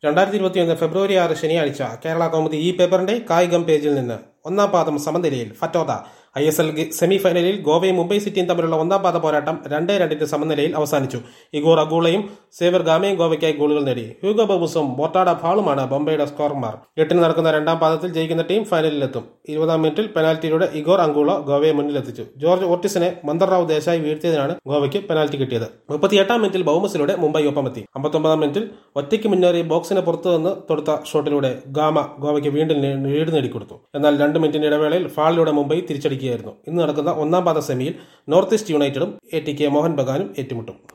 രണ്ടായിരത്തി ഇരുപത്തിയൊന്ന് ഫെബ്രുവരി ആറ് ശനിയാഴ്ച കേരള കൗമുദി ഈ പേപ്പറിന്റെ കായികം പേജിൽ നിന്ന് ഒന്നാം പാദം സമനിലയിൽ ഫറ്റോദ ഐ എസ് എൽ സെമിഫൈനലിൽ ഗോവയും മുംബൈ സിറ്റിയും തമ്മിലുള്ള ഒന്നാം പാദ പോരാട്ടം രണ്ടേ രണ്ടിന്റെ സമനിലയിൽ അവസാനിച്ചു ഇഗോർ അഗൂളയും സേവർ ഗാമയും ഗോവയ്ക്കായി ഗോളുകൾ നേടി ഹ്യൂഗോ ബബുസും ബോട്ടാഡ ഫാളുമാണ് ബോംബെയുടെ സ്കോർമാർ എട്ടിന് നടക്കുന്ന രണ്ടാം പാദത്തിൽ ജയിക്കുന്ന ടീം ഫൈനലിലെത്തും ഇരുപതാം മിനിറ്റിൽ പെനാൽറ്റിയിലൂടെ ഇഗോർ അങ്കുള ഗോവയെ മുന്നിലെത്തിച്ചു ജോർജ് ഓർട്ടിസിനെ മന്ദർറാവ് ദേശായി വീഴ്ത്തിയതിനാണ് ഗോവയ്ക്ക് പെനാൽറ്റി കിട്ടിയത് മുപ്പത്തിയെട്ടാം മിനിറ്റിൽ ബൗമസിലൂടെ മുംബൈ ഒപ്പമെത്തി അമ്പത്തൊമ്പതാം മിനിറ്റിൽ ഒറ്റയ്ക്ക് മുന്നേറി ബോക്സിന് പുറത്തു നിന്ന് തൊടുത്ത ഷോട്ടിലൂടെ ഗാമ ഗോവയ്ക്ക് വീണ്ടും ലീഡ് നേടിക്കൊടുത്തു എന്നാൽ രണ്ട് മിനിറ്റിന്റെ ഇടവേളയിൽ ഫാളിലൂടെ മുംബൈ തിരിച്ചടിക്കുകയായിരുന്നു ഇന്ന് നടക്കുന്ന ഒന്നാം പാദ സെമിയിൽ നോർത്ത് ഈസ്റ്റ് യുണൈറ്റഡും എ ടി കെ മോഹൻ ബഗാനും ഏറ്റുമുട്ടും